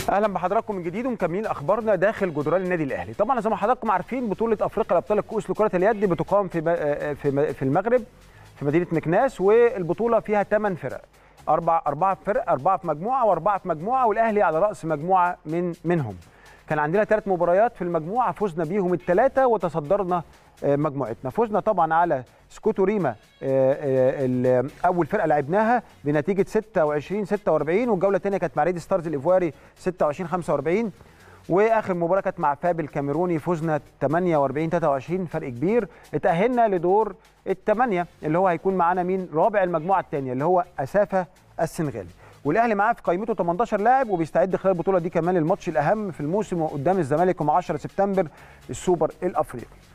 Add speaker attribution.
Speaker 1: اهلا بحضراتكم من جديد ومكملين اخبارنا داخل جدران النادي الاهلي طبعا زي ما حضراتكم عارفين بطوله افريقيا لابطال الكؤوس لكره اليد بتقام في في في المغرب في مدينه مكناس والبطوله فيها 8 فرق اربع اربعه فرق اربعه في مجموعه واربعه في مجموعه والاهلي على راس مجموعه من منهم كان عندنا ثلاث مباريات في المجموعه فزنا بيهم الثلاثه وتصدرنا مجموعتنا فزنا طبعا على سكوتو ريما اول فرقه لعبناها بنتيجه 26 46 والجوله الثانيه كانت مع ريدي ستارز الايفواري 26 45 واخر مباراه كانت مع فاب الكاميروني فزنا 48 23 فرق كبير اتاهلنا لدور الثمانيه اللي هو هيكون معانا مين رابع المجموعه الثانيه اللي هو اسافه السنغالي والاهلي معاه في قائمته 18 لاعب وبيستعد خلال البطوله دي كمان للماتش الاهم في الموسم قدام الزمالك يوم 10 سبتمبر السوبر الافريقي